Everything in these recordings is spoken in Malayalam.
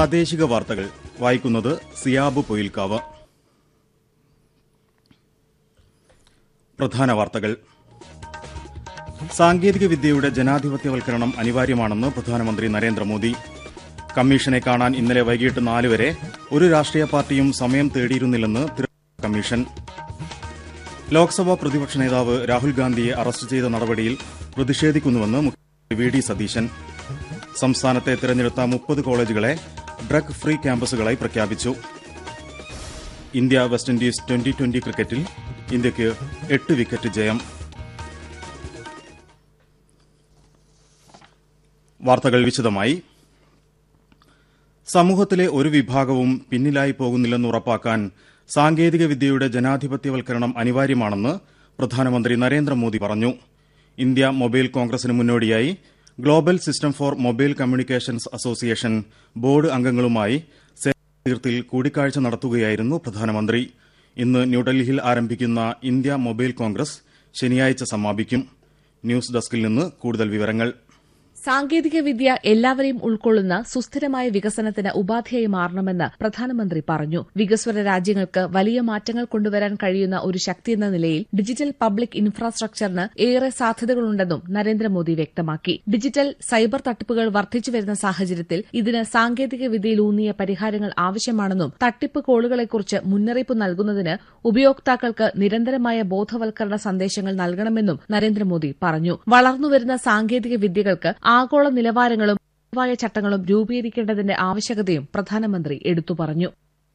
പ്രാദേശിക വാർത്തകൾ വായിക്കുന്നത് സിയാബ് പൊയിൽക്കാവ് പ്രധാന വാർത്തകൾ സാങ്കേതിക വിദ്യയുടെ ജനാധിപത്യവൽക്കരണം അനിവാര്യമാണെന്ന് പ്രധാനമന്ത്രി നരേന്ദ്രമോദി കമ്മീഷനെ കാണാൻ ഇന്നലെ വൈകിട്ട് നാല് വരെ ഒരു രാഷ്ട്രീയ പാർട്ടിയും സമയം തേടിയിരുന്നില്ലെന്ന് തിരഞ്ഞെടുപ്പ് കമ്മീഷൻ ലോക്സഭാ പ്രതിപക്ഷ നേതാവ് രാഹുൽ ഗാന്ധിയെ അറസ്റ്റ് ചെയ്ത നടപടിയിൽ പ്രതിഷേധിക്കുന്നുവെന്ന് മുഖ്യമന്ത്രി വി ഡി സതീശൻ സംസ്ഥാനത്തെ തിരഞ്ഞെടുത്ത മുപ്പത് കോളേജുകളെ ഡ്രഗ് ഫ്രീ ക്യാമ്പസുകളായി പ്രഖ്യാപിച്ചു India West Indies twenty twenty ക്രിക്കറ്റിൽ ഇന്ത്യയ്ക്ക് എട്ട് വിക്കറ്റ് ജയം വാർത്തകൾ വിശദമായി സമൂഹത്തിലെ ഒരു വിഭാഗവും പിന്നിലായി പോകുന്നില്ലെന്ന് ഉറപ്പാക്കാൻ സാങ്കേതിക വിദ്യയുടെ ജനാധിപത്യവൽക്കരണം അനിവാര്യമാണെന്ന് പ്രധാനമന്ത്രി നരേന്ദ്രമോദി പറഞ്ഞു ഇന്ത്യ മൊബൈൽ കോൺഗ്രസിന് മുന്നോടിയായി global system for mobile communications association board അംഗങ്ങളുമായി തീർത്തിൽ കൂടിക്കാഴ്ച നടത്തുകയായിരുന്നു പ്രധാനമന്ത്രി ഇന്ന് ന്യൂഡൽഹിയിൽ ആരംഭിക്കുന്ന ഇന്ത്യ മൊബൈൽ കോൺഗ്രസ് ശനിയാഴ്ച സമാപിക്കും ന്യൂസ് ഡെസ്കിൽ നിന്ന് കൂടുതൽ വിവരങ്ങൾ സാങ്കേതികവിദ്യ എല്ലാവരെയും ഉൾക്കൊള്ളുന്ന സുസ്ഥിരമായ വികസനത്തിന് ഉപാധിയായി മാറണമെന്ന് പ്രധാനമന്ത്രി പറഞ്ഞു വികസ്വര രാജ്യങ്ങൾക്ക് വലിയ മാറ്റങ്ങൾ കൊണ്ടുവരാൻ കഴിയുന്ന ഒരു ശക്തിയെന്ന നിലയിൽ ഡിജിറ്റൽ പബ്ലിക് ഇൻഫ്രാസ്ട്രക്ചറിന് ഏറെ സാധ്യതകളുണ്ടെന്നും നരേന്ദ്രമോദി വ്യക്തമാക്കി ഡിജിറ്റൽ സൈബർ തട്ടിപ്പുകൾ വർദ്ധിച്ചുവരുന്ന സാഹചര്യത്തിൽ ഇതിന് സാങ്കേതികവിദ്യയിലൂന്നിയ പരിഹാരങ്ങൾ ആവശ്യമാണെന്നും തട്ടിപ്പ് കോളുകളെക്കുറിച്ച് മുന്നറിയിപ്പ് നൽകുന്നതിന് ഉപയോക്താക്കൾക്ക് നിരന്തരമായ ബോധവൽക്കരണ സന്ദേശങ്ങൾ നൽകണമെന്നും നരേന്ദ്രമോദി പറഞ്ഞു വളർന്നുവരുന്ന സാങ്കേതിക വിദ്യകൾക്ക് ആഗോള നിലവാരങ്ങളും പൊതുവായ ചട്ടങ്ങളും രൂപീകരിക്കേണ്ടതിന്റെ ആവശ്യകതയും പ്രധാനമന്ത്രി എടുത്തു പറഞ്ഞു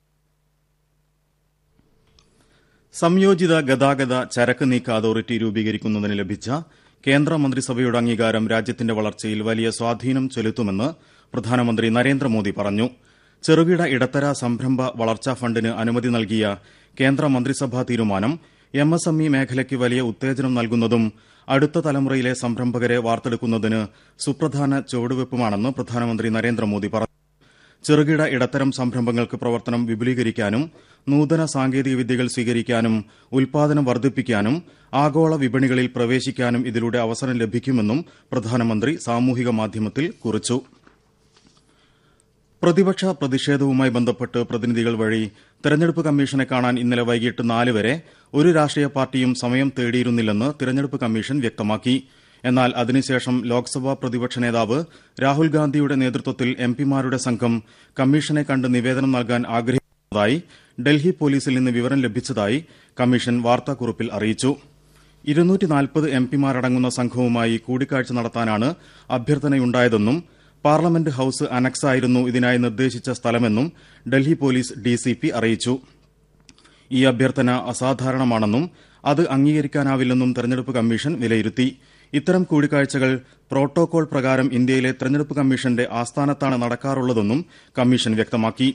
സംയോജിത ഗതാഗത ചരക്ക് നീക്ക അതോറിറ്റി രൂപീകരിക്കുന്നതിന് ലഭിച്ച കേന്ദ്ര മന്ത്രിസഭയുടെ അംഗീകാരം രാജ്യത്തിന്റെ വളർച്ചയിൽ വലിയ സ്വാധീനം ചെലുത്തുമെന്ന് പ്രധാനമന്ത്രി നരേന്ദ്രമോദി പറഞ്ഞു ചെറുകിട ഇടത്തര സംരംഭ വളർച്ചാ ഫണ്ടിന് അനുമതി നൽകിയ കേന്ദ്ര മന്ത്രിസഭാ തീരുമാനം എം എസ് എം ഇ മേഖലയ്ക്ക് വലിയ ഉത്തേജനം നൽകുന്നതും അടുത്ത തലമുറയിലെ സംരംഭകരെ വാർത്തെടുക്കുന്നതിന് സുപ്രധാന ചുവടുവയ്പ്പുമാണെന്ന് പ്രധാനമന്ത്രി നരേന്ദ്രമോദി പറഞ്ഞു ചെറുകിട ഇടത്തരം സംരംഭങ്ങൾക്ക് പ്രവർത്തനം വിപുലീകരിക്കാനും നൂതന സാങ്കേതിക വിദ്യകൾ സ്വീകരിക്കാനും ഉൽപാദനം വർദ്ധിപ്പിക്കാനും ആഗോള വിപണികളിൽ പ്രവേശിക്കാനും ഇതിലൂടെ അവസരം ലഭിക്കുമെന്നും പ്രധാനമന്ത്രി സാമൂഹിക മാധ്യമത്തിൽ കുറിച്ചു പ്രതിപക്ഷ പ്രതിഷേധവുമായി ബന്ധപ്പെട്ട് പ്രതിനിധികൾ വഴി തെരഞ്ഞെടുപ്പ് കമ്മീഷനെ കാണാൻ ഇന്നലെ വൈകിട്ട് നാല് വരെ ഒരു രാഷ്ട്രീയ പാർട്ടിയും സമയം തേടിയിരുന്നില്ലെന്ന് തെരഞ്ഞെടുപ്പ് കമ്മീഷൻ വ്യക്തമാക്കി എന്നാൽ അതിനുശേഷം ലോക്സഭാ പ്രതിപക്ഷ നേതാവ് രാഹുൽ ഗാന്ധിയുടെ നേതൃത്വത്തിൽ എംപിമാരുടെ സംഘം കമ്മീഷനെ കണ്ട് നിവേദനം നൽകാൻ ആഗ്രഹിക്കുന്നതായി ഡൽഹി പോലീസിൽ നിന്ന് വിവരം ലഭിച്ചതായി കമ്മീഷൻ വാർത്താക്കുറിപ്പിൽ അറിയിച്ചു എംപിമാരടങ്ങുന്ന സംഘവുമായി കൂടിക്കാഴ്ച നടത്താനാണ് അഭ്യർത്ഥനയുണ്ടായതെന്നും പാർലമെന്റ് ഹൌസ് അനക്സ് ആയിരുന്നു ഇതിനായി നിർദ്ദേശിച്ച സ്ഥലമെന്നും ഡൽഹി പോലീസ് ഡിസിപി അറിയിച്ചു ഈ അഭ്യർത്ഥന അസാധാരണമാണെന്നും അത് അംഗീകരിക്കാനാവില്ലെന്നും തെരഞ്ഞെടുപ്പ് കമ്മീഷൻ വിലയിരുത്തി ഇത്തരം കൂടിക്കാഴ്ചകൾ പ്രോട്ടോകോൾ പ്രകാരം ഇന്ത്യയിലെ തെരഞ്ഞെടുപ്പ് കമ്മീഷന്റെ ആസ്ഥാനത്താണ് നടക്കാറുള്ളതെന്നും കമ്മീഷൻ വ്യക്തമാക്കി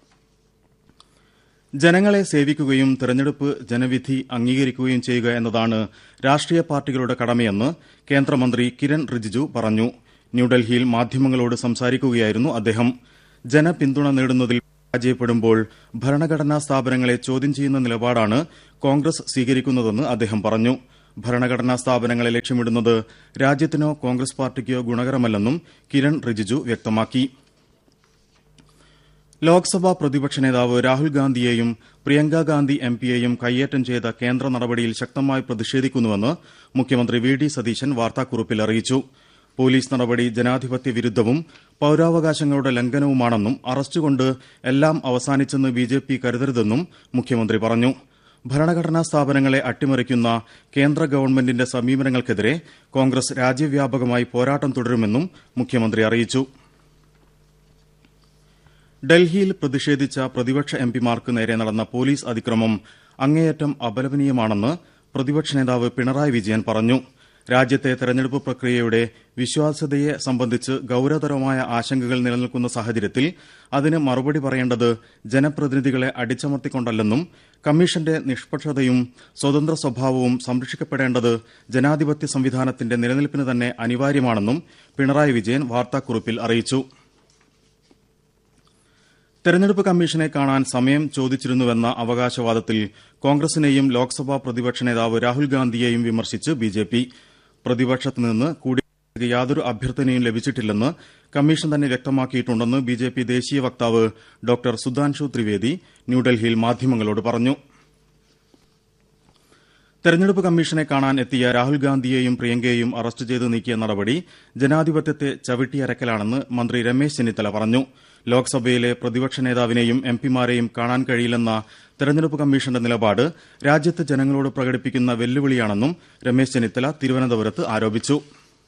ജനങ്ങളെ സേവിക്കുകയും തെരഞ്ഞെടുപ്പ് ജനവിധി അംഗീകരിക്കുകയും ചെയ്യുക എന്നതാണ് രാഷ്ട്രീയ പാർട്ടികളുടെ കടമയെന്ന് കേന്ദ്രമന്ത്രി കിരൺ റിജിജു പറഞ്ഞു ന്യൂഡൽഹിയിൽ മാധ്യമങ്ങളോട് സംസാരിക്കുകയായിരുന്നു അദ്ദേഹം ജനപിന്തുണ നേടുന്നതിൽ പരാജയപ്പെടുമ്പോൾ ഭരണഘടനാ സ്ഥാപനങ്ങളെ ചോദ്യം ചെയ്യുന്ന നിലപാടാണ് കോൺഗ്രസ് സ്വീകരിക്കുന്നതെന്ന് അദ്ദേഹം പറഞ്ഞു ഭരണഘടനാ സ്ഥാപനങ്ങളെ ലക്ഷ്യമിടുന്നത് രാജ്യത്തിനോ കോൺഗ്രസ് പാർട്ടിക്കോ ഗുണകരമല്ലെന്നും കിരൺ റിജിജു വ്യക്തമാക്കി ലോക്സഭാ പ്രതിപക്ഷ നേതാവ് രാഹുൽ ഗാന്ധിയെയും പ്രിയങ്ക ഗാന്ധി എംപിയെയും കയ്യേറ്റം ചെയ്ത കേന്ദ്ര നടപടിയിൽ ശക്തമായി പ്രതിഷേധിക്കുന്നുവെന്ന് മുഖ്യമന്ത്രി വി ഡി സതീശൻ വാർത്താക്കുറിപ്പിൽ അറിയിച്ചു പോലീസ് നടപടി ജനാധിപത്യ വിരുദ്ധവും പൌരാവകാശങ്ങളുടെ ലംഘനവുമാണെന്നും അറസ്റ്റുകൊണ്ട് എല്ലാം അവസാനിച്ചെന്ന് ബിജെപി കരുതരുതെന്നും മുഖ്യമന്ത്രി പറഞ്ഞു ഭരണഘടനാ സ്ഥാപനങ്ങളെ അട്ടിമറിക്കുന്ന കേന്ദ്ര ഗവൺമെന്റിന്റെ സമീപനങ്ങൾക്കെതിരെ കോൺഗ്രസ് രാജ്യവ്യാപകമായി പോരാട്ടം തുടരുമെന്നും മുഖ്യമന്ത്രി അറിയിച്ചു ഡൽഹിയിൽ പ്രതിഷേധിച്ച പ്രതിപക്ഷ എംപിമാർക്ക് നേരെ നടന്ന പോലീസ് അതിക്രമം അങ്ങേയറ്റം അപലപനീയമാണെന്ന് പ്രതിപക്ഷ നേതാവ് പിണറായി വിജയൻ പറഞ്ഞു രാജ്യത്തെ തെരഞ്ഞെടുപ്പ് പ്രക്രിയയുടെ വിശ്വാസ്യതയെ സംബന്ധിച്ച് ഗൌരവതരമായ ആശങ്കകൾ നിലനിൽക്കുന്ന സാഹചര്യത്തിൽ അതിന് മറുപടി പറയേണ്ടത് ജനപ്രതിനിധികളെ അടിച്ചമർത്തിക്കൊണ്ടല്ലെന്നും കമ്മീഷന്റെ നിഷ്പക്ഷതയും സ്വതന്ത്ര സ്വഭാവവും സംരക്ഷിക്കപ്പെടേണ്ടത് ജനാധിപത്യ സംവിധാനത്തിന്റെ നിലനിൽപ്പിന് തന്നെ അനിവാര്യമാണെന്നും പിണറായി വിജയൻ വാർത്താക്കുറിപ്പിൽ അറിയിച്ചു തെരഞ്ഞെടുപ്പ് കമ്മീഷനെ കാണാൻ സമയം ചോദിച്ചിരുന്നുവെന്ന അവകാശവാദത്തിൽ കോൺഗ്രസിനെയും ലോക്സഭാ പ്രതിപക്ഷ നേതാവ് രാഹുൽ ഗാന്ധിയെയും വിമർശിച്ച് ബിജെപി പ്രതിപക്ഷത്ത് നിന്ന് കൂടി യാതൊരു അഭ്യർത്ഥനയും ലഭിച്ചിട്ടില്ലെന്ന് കമ്മീഷൻ തന്നെ വ്യക്തമാക്കിയിട്ടുണ്ടെന്ന് ബിജെപി ദേശീയ വക്താവ് ഡോക്ടർ സുധാൻഷു ത്രിവേദി ന്യൂഡൽഹിയിൽ മാധ്യമങ്ങളോട് പറഞ്ഞു തെരഞ്ഞെടുപ്പ് കമ്മീഷനെ കാണാൻ എത്തിയ രാഹുൽ ഗാന്ധിയെയും പ്രിയങ്കയെയും അറസ്റ്റ് ചെയ്ത് നീക്കിയ നടപടി ജനാധിപത്യത്തെ ചവിട്ടിയരക്കലാണെന്ന് മന്ത്രി രമേശ് ചെന്നിത്തല പറഞ്ഞു ലോക്സഭയിലെ പ്രതിപക്ഷ നേതാവിനെയും എംപിമാരെയും കാണാൻ കഴിയില്ലെന്ന തെരഞ്ഞെടുപ്പ് കമ്മീഷന്റെ നിലപാട് രാജ്യത്തെ ജനങ്ങളോട് പ്രകടിപ്പിക്കുന്ന വെല്ലുവിളിയാണെന്നും രമേശ് ചെന്നിത്തല തിരുവനന്തപുരത്ത് ആരോപിച്ചു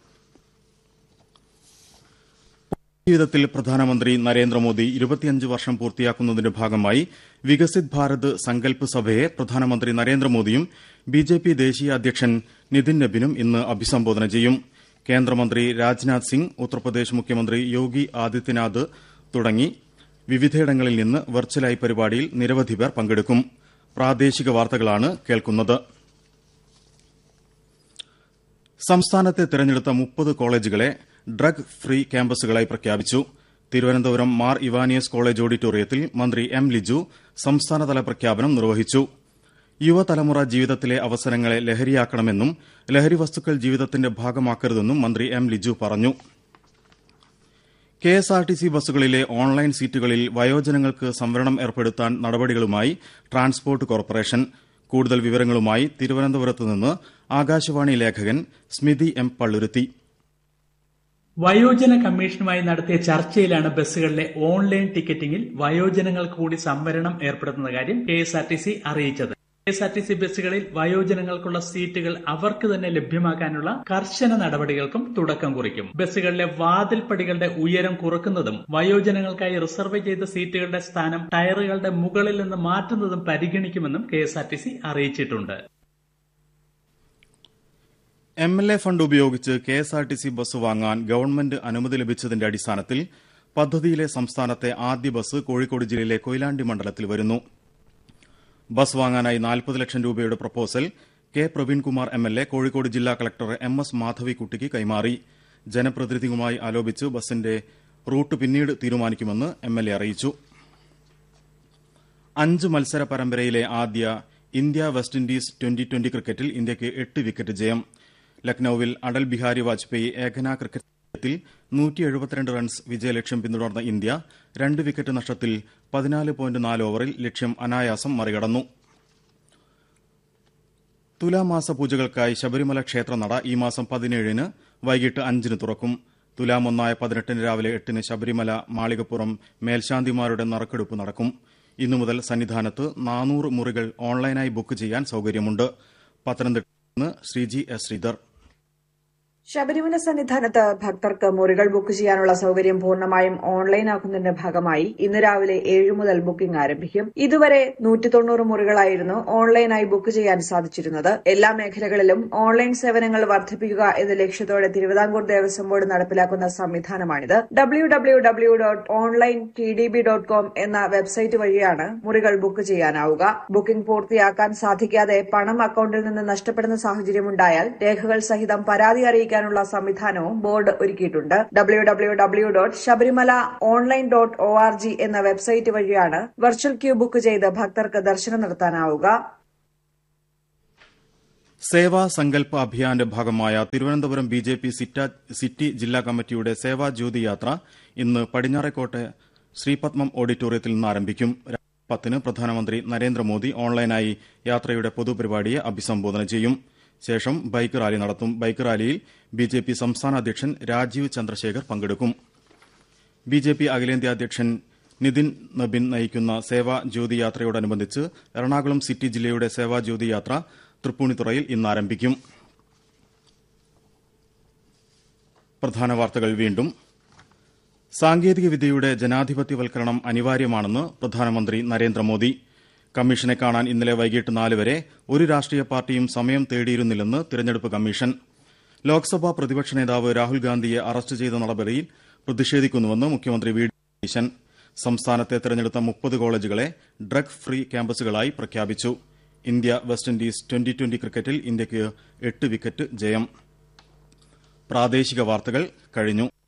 ജീവിതത്തിൽ പ്രധാനമന്ത്രി നരേന്ദ്രമോദി ഇരുപത്തിയഞ്ച് വർഷം പൂർത്തിയാക്കുന്നതിന്റെ ഭാഗമായി വികസിത് ഭാരത് സങ്കൽപ് സഭയെ പ്രധാനമന്ത്രി നരേന്ദ്രമോദിയും ബിജെപി ദേശീയ അധ്യക്ഷൻ നിതിൻ നബിനും ഇന്ന് അഭിസംബോധന ചെയ്യും കേന്ദ്രമന്ത്രി രാജ്നാഥ് സിംഗ് ഉത്തർപ്രദേശ് മുഖ്യമന്ത്രി യോഗി ആദിത്യനാഥ് തുടങ്ങി വിവിധയിടങ്ങളിൽ നിന്ന് വെർച്വലായി പരിപാടിയിൽ നിരവധി പേർ പങ്കെടുക്കും പ്രാദേശിക വാർത്തകളാണ് കേൾക്കുന്നത് സംസ്ഥാനത്തെ തെരഞ്ഞെടുത്ത മുപ്പത് കോളേജുകളെ ഡ്രഗ് ഫ്രീ ക്യാമ്പസുകളായി പ്രഖ്യാപിച്ചു തിരുവനന്തപുരം മാർ ഇവാനിയസ് കോളേജ് ഓഡിറ്റോറിയത്തിൽ മന്ത്രി എം ലിജു സംസ്ഥാനതല പ്രഖ്യാപനം നിർവഹിച്ചു യുവതലമുറ ജീവിതത്തിലെ അവസരങ്ങളെ ലഹരിയാക്കണമെന്നും ലഹരി വസ്തുക്കൾ ജീവിതത്തിന്റെ ഭാഗമാക്കരുതെന്നും മന്ത്രി എം ലിജു പറഞ്ഞു കെഎസ്ആർടിസി ബസ്സുകളിലെ ഓൺലൈൻ സീറ്റുകളിൽ വയോജനങ്ങൾക്ക് സംവരണം ഏർപ്പെടുത്താൻ നടപടികളുമായി ട്രാൻസ്പോർട്ട് കോർപ്പറേഷൻ കൂടുതൽ വിവരങ്ങളുമായി തിരുവനന്തപുരത്ത് നിന്ന് ആകാശവാണി ലേഖകൻ സ്മിതി എം പള്ളുരുത്തി വയോജന കമ്മീഷനുമായി നടത്തിയ ചർച്ചയിലാണ് ബസ്സുകളിലെ ഓൺലൈൻ ടിക്കറ്റിംഗിൽ വയോജനങ്ങൾക്ക് കൂടി സംവരണം ഏർപ്പെടുത്തുന്ന കാര്യം K S R T C അറിയിച്ചത് K S R T C ബസ്സുകളിൽ വയോജനങ്ങൾക്കുള്ള സീറ്റുകൾ അവർക്ക് തന്നെ ലഭ്യമാക്കാനുള്ള കർശന നടപടികൾക്കും തുടക്കം കുറിക്കും ബസ്സുകളിലെ വാതിൽപ്പടികളുടെ ഉയരം കുറക്കുന്നതും വയോജനങ്ങൾക്കായി റിസർവ് ചെയ്ത സീറ്റുകളുടെ സ്ഥാനം ടയറുകളുടെ മുകളിൽ നിന്ന് മാറ്റുന്നതും പരിഗണിക്കുമെന്നും K S R T C അറിയിച്ചിട്ടുണ്ട് എം എൽ എ ഫണ്ട് ഉപയോഗിച്ച് K S R T C bus വാങ്ങാൻ ഗവൺമെന്റ് അനുമതി ലഭിച്ചതിന്റെ അടിസ്ഥാനത്തിൽ പദ്ധതിയിലെ സംസ്ഥാനത്തെ ആദ്യ ബസ് കോഴിക്കോട് ജില്ലയിലെ കൊയിലാണ്ടി മണ്ഡലത്തിൽ വരുന്നു ബസ് വാങ്ങാനായി നാൽപ്പത് ലക്ഷം രൂപയുടെ proposal K Praveenkumar M L A Kozhikode ജില്ലാ കളക്ടർ എം എസ് മാധവിക്കുട്ടിക്ക് കൈമാറി ജനപ്രതിനിധിയുമായി ആലോചിച്ച് ബസിന്റെ റൂട്ട് പിന്നീട് തീരുമാനിക്കുമെന്ന് എം എൽ എ അറിയിച്ചു അഞ്ച് മത്സര പരമ്പരയിലെ ആദ്യ India West Indies twenty twenty ക്രിക്കറ്റിൽ ഇന്ത്യയ്ക്ക് എട്ട് വിക്കറ്റ് ജയം ലക്നൌവിൽ അടൽ ബിഹാരി വാജ്പേയി ഏകന ക്രിക്കറ്റിൽ റൺസ് വിജയലക്ഷ്യം പിന്തുടർന്ന ഇന്ത്യ രണ്ട് വിക്കറ്റ് നഷ്ടത്തിൽ പതിനാല് പോയിന്റ് നാല് ഓവറിൽ ലക്ഷ്യം അനായാസം മറികടന്നു തുലാമാസ പൂജകൾക്കായി ശബരിമല ക്ഷേത്രനട ഈ മാസം പതിനേഴിന് വൈകിട്ട് അഞ്ചിന് തുറക്കും തുലാം ഒന്നായ പതിനെട്ടിന് രാവിലെ എട്ടിന് ശബരിമല മാളികപ്പുറം മേൽശാന്തിമാരുടെ നറുക്കെടുപ്പ് നടക്കും ഇന്നു മുതൽ സന്നിധാനത്ത് നാനൂറ് മുറികൾ ഓൺലൈനായി ബുക്ക് ചെയ്യാൻ സൌകര്യമുണ്ട് പത്തനംതിട്ടയിൽ നിന്ന് ശ്രീജി എസ് ശ്രീധർ ശബരിമല സന്നിധാനത്ത് ഭക്തർക്ക് മുറികൾ ബുക്ക് ചെയ്യാനുള്ള സൌകര്യം പൂർണ്ണമായും ഓൺലൈനാക്കുന്നതിന്റെ ഭാഗമായി ഇന്ന് രാവിലെ ഏഴ് മുതൽ ബുക്കിംഗ് ആരംഭിക്കും ഇതുവരെ നൂറ്റി തൊണ്ണൂറ് മുറികളായിരുന്നു ഓൺലൈനായി ബുക്ക് ചെയ്യാൻ സാധിച്ചിരുന്നത് എല്ലാ മേഖലകളിലും ഓൺലൈൻ സേവനങ്ങൾ വർദ്ധിപ്പിക്കുക എന്ന ലക്ഷ്യത്തോടെ തിരുവിതാംകൂർ ദേവസ്വം ബോർഡ് നടപ്പിലാക്കുന്ന സംവിധാനമാണിത് W W W dot online T D B dot com എന്ന വെബ്സൈറ്റ് വഴിയാണ് മുറികൾ ബുക്ക് ചെയ്യാനാവുക ബുക്കിംഗ് പൂർത്തിയാക്കാൻ സാധിക്കാതെ പണം അക്കൌണ്ടിൽ നിന്ന് നഷ്ടപ്പെടുന്ന സാഹചര്യമുണ്ടായാൽ രേഖകൾ സഹിതം പരാതി അറിയിക്കാൻ ചെയ്യാനുള്ള സംവിധാനവും ബോർഡ് ഒരുക്കിയിട്ടുണ്ട് W W W dot Sabarimala online dot O R G എന്ന വെബ്സൈറ്റ് വഴിയാണ് വെർച്വൽ ക്യൂ ബുക്ക് ചെയ്ത് ഭക്തർക്ക് ദർശനം നടത്താനാവുക സേവാ സങ്കൽപ് അഭിയാന്റെ ഭാഗമായ Thiruvananthapuram B J P city ജില്ലാ കമ്മിറ്റിയുടെ സേവാ ജ്യോതി യാത്ര ഇന്ന് പടിഞ്ഞാറേക്കോട്ടെ ശ്രീപത്മം ഓഡിറ്റോറിയത്തിൽ നിന്ന് ആരംഭിക്കും പത്തിന് പ്രധാനമന്ത്രി നരേന്ദ്രമോദി ഓൺലൈനായി യാത്രയുടെ പൊതുപരിപാടിയെ അഭിസംബോധന ചെയ്യും ശേഷം ബൈക്ക് റാലി നടത്തും ബൈക്ക് റാലിയിൽ ബി ജെ പി സംസ്ഥാന അധ്യക്ഷൻ രാജീവ് ചന്ദ്രശേഖർ പങ്കെടുക്കും ബി ജെ പി അഖിലേന്ത്യാ അധ്യക്ഷൻ നിതിൻ നബിൻ നയിക്കുന്ന സേവാ ജ്യോതി യാത്രയോടനുബന്ധിച്ച് എറണാകുളം സിറ്റി ജില്ലയുടെ സേവാ ജ്യോതി യാത്ര തൃപ്പൂണിത്തുറയിൽ ഇന്ന് ആരംഭിക്കും പ്രധാന വാർത്തകൾ വീണ്ടും സാങ്കേതികവിദ്യയുടെ ജനാധിപത്യവൽക്കരണം അനിവാര്യമാണെന്ന് പ്രധാനമന്ത്രി നരേന്ദ്രമോദി കമ്മീഷനെ കാണാൻ ഇന്നലെ വൈകിട്ട് നാല് വരെ ഒരു രാഷ്ട്രീയ പാർട്ടിയും സമയം തേടിയിരുന്നില്ലെന്ന് തിരഞ്ഞെടുപ്പ് കമ്മീഷൻ ലോക്സഭാ പ്രതിപക്ഷ നേതാവ് രാഹുൽ ഗാന്ധിയെ അറസ്റ്റ് ചെയ്ത നടപടിയിൽ പ്രതിഷേധിക്കുന്നുവെന്ന് മുഖ്യമന്ത്രി വി ഡി സതീശൻ സംസ്ഥാനത്തെ തെരഞ്ഞെടുത്ത മുപ്പത് കോളേജുകളെ ഡ്രഗ് ഫ്രീ ക്യാമ്പസുകളായി പ്രഖ്യാപിച്ചു India West Indies twenty twenty ക്രിക്കറ്റിൽ ഇന്ത്യയ്ക്ക് എട്ട് വിക്കറ്റ് ജയം പ്രാദേശിക വാർത്തകൾ കഴിഞ്ഞു